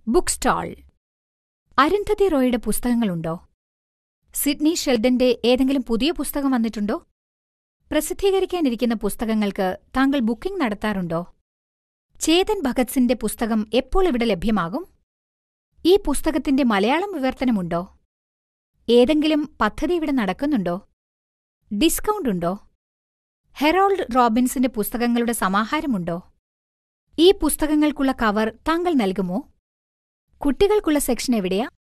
book stall Arundhati റോയുടെ പുസ്തകങ്ങളുണ്ടോ Sydney ഷെൽഡന്റെ ഏതെങ്കിലും പുതിയ പുസ്തകം വന്നിട്ടുണ്ടോ പ്രസിദ്ധീകരിക്കാനിരിക്കുന്ന പുസ്തകങ്ങൾക്ക് താങ്കൾ ബുക്കിംഗ് നടത്താറുണ്ടോ ചേതൻ ഭഗത് സിന്റെ പുസ്തകം എപ്പോൾ ഇവിടെ ലഭ്യമാകും ഈ പുസ്തകത്തിന്റെ മലയാളം വിവർത്തനമുണ്ടോ ഏതെങ്കിലും പദ്ധതി ഇവിടെ നടക്കുന്നുണ്ടോ ഡിസ്കൗണ്ട് ഉണ്ടോ ഹെറോൾഡ് റോബിൻസിന്റെ പുസ്തകങ്ങളുടെ സമാഹാരമുണ്ടോ ഈ പുസ്തകങ്ങൾക്കുള്ള കവർ താങ്കൾ നൽകുമോ കുട്ടികൾക്കുള്ള സെക്ഷൻ എവിടെയാ